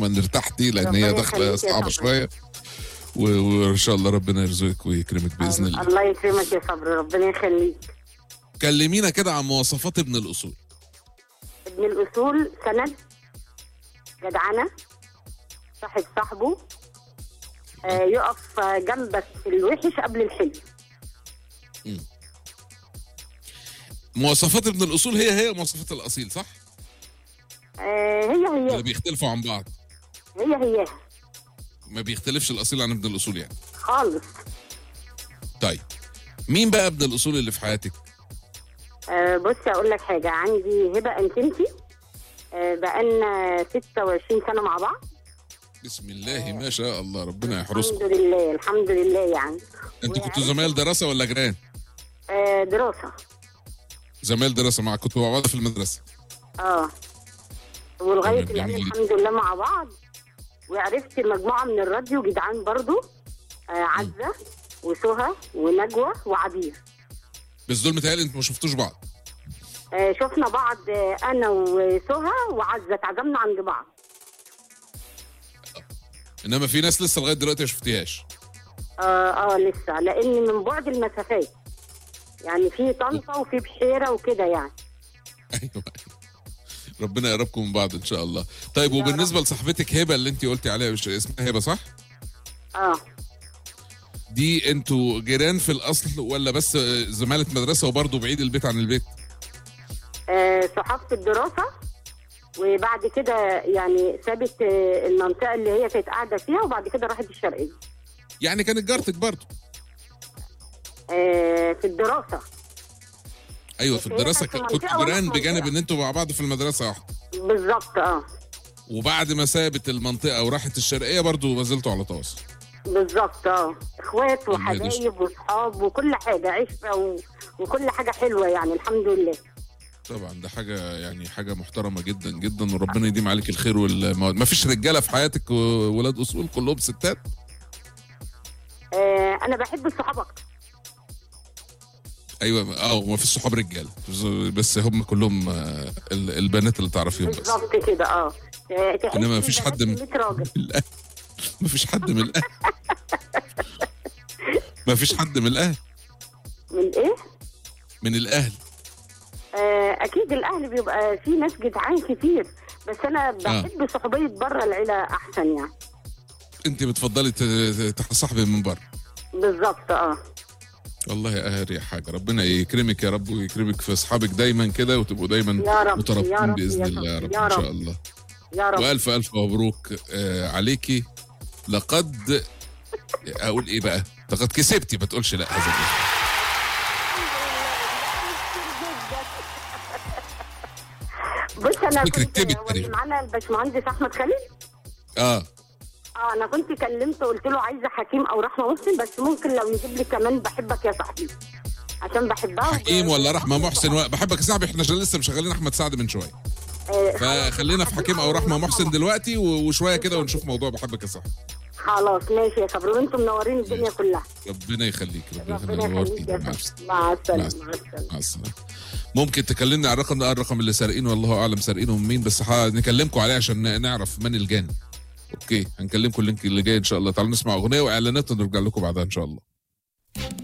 عموما ارتحتي لان هي ربنا داخله يخليك يا صعبه صبري. شويه و- وان شاء الله ربنا يرزقك ويكرمك باذن الله الله يكرمك يا صبري ربنا يخليك كلمينا كده عن مواصفات ابن الاصول ابن الاصول سند جدعنه صاحب صاحبه آه يقف جنبك في الوحش قبل الحلو مواصفات ابن الاصول هي هي مواصفات الاصيل صح آه هي ولا هي بيختلفوا عن بعض هي هي ما بيختلفش الاصيل عن ابن الاصول يعني خالص طيب مين بقى ابن الاصول اللي في حياتك آه بصي اقول لك حاجه عندي هبه انتمتي آه بقالنا 26 سنه مع بعض بسم الله ما شاء الله ربنا يحرسكم الحمد لله الحمد لله يعني انتوا كنتوا زمايل دراسه ولا جيران آه دراسه زمايل دراسه مع كنتوا مع بعض في المدرسه اه ولغايه تمام، الان جميل. الحمد لله مع بعض وعرفت مجموعه من الراديو جدعان برضو آه عزه وسهى ونجوى وعبير بس دول متهيألي انتوا ما شفتوش بعض آه شفنا بعض آه انا وسهى وعزه اتعزمنا عند بعض انما في ناس لسه لغايه دلوقتي ما شفتيهاش اه اه لسه لان من بعد المسافات يعني في طنطا وفي بحيره وكده يعني ايوه ربنا يقربكم من بعض ان شاء الله طيب يا وبالنسبه لصاحبتك هبه اللي انت قلتي عليها مش اسمها هبه صح اه دي انتوا جيران في الاصل ولا بس زماله مدرسه وبرضه بعيد البيت عن البيت آه، صحاب في الدراسة وبعد كده يعني سابت آه، المنطقة اللي هي كانت قاعدة فيها وبعد كده راحت الشرقية يعني كانت جارتك برضه آه، في الدراسة ايوه في بس هي الدراسه كانت في كنتوا منطقة وأنا جيران في بجانب منطقة. ان انتوا مع بعض في المدرسه واحده بالظبط اه وبعد ما سابت المنطقه وراحت الشرقيه برضه ما زلتوا على تواصل بالظبط اه اخوات الله يدوس. وحبايب واصحاب وكل حاجة عشرة و... وكل حاجة حلوة يعني الحمد لله طبعا ده حاجه يعني حاجه محترمه جدا جدا وربنا يديم عليك الخير والمواد ما فيش رجاله في حياتك وولاد اصول كلهم ستات آه، انا بحب الصحاب اكتر ايوه اه وما فيش صحاب رجاله بس هم كلهم آه، ال- البنات اللي تعرفيهم بس بالظبط كده اه آه، تحس انما ما إن فيش بنات حد من 100 راجل من الاهل ما فيش حد من الاهل ما فيش حد من الاهل من ايه؟ من الاهل آه، اكيد الاهل بيبقى في ناس جدعان كتير بس انا بحب صحوبيه بره العيله احسن يعني انت بتفضلي ت- ت- تصاحبي من بره بالظبط اه والله يا قاهر يا حاجه ربنا يكرمك يا رب ويكرمك في اصحابك دايما كده وتبقوا دايما يا رب، يا مترابطين رب، باذن يا الله يا رب، رب يا ان شاء رب. الله يا رب والف الف مبروك آه عليكي لقد اقول ايه بقى لقد كسبتي ما تقولش لا هذا الاسم. بص انا فكرة كنت كتبت هو تقريبا. اللي معانا الباشمهندس احمد خالد اه اه انا كنت كلمته قلت له عايزه حكيم او رحمه محسن بس ممكن لو يجيب لي كمان بحبك يا صاحبي عشان بحبها حكيم ولا رحمه محسن و- بحبك يا صاحبي احنا عشان لسه مشغلين احمد سعد من شويه آه، فخلينا في حكيم او رحمه محسن دلوقتي و- وشويه كده ونشوف موضوع بحبك يا صاحبي خلاص ماشي يا صبري وانتم منورين الدنيا كلها ربنا يخليك ربنا ربنا يخليك يخليك يا مع صبري مع السلامه مع مع السلامه مع السلامه ممكن تكلمني على الرقم ده الرقم اللي سارقينه والله اعلم سارقينه من مين بس هنكلمكم عليه عشان ن- نعرف من الجاني اوكي هنكلمكم اللينك اللي جاي ان شاء الله تعالوا نسمع اغنيه واعلانات ونرجع لكم بعدها ان شاء الله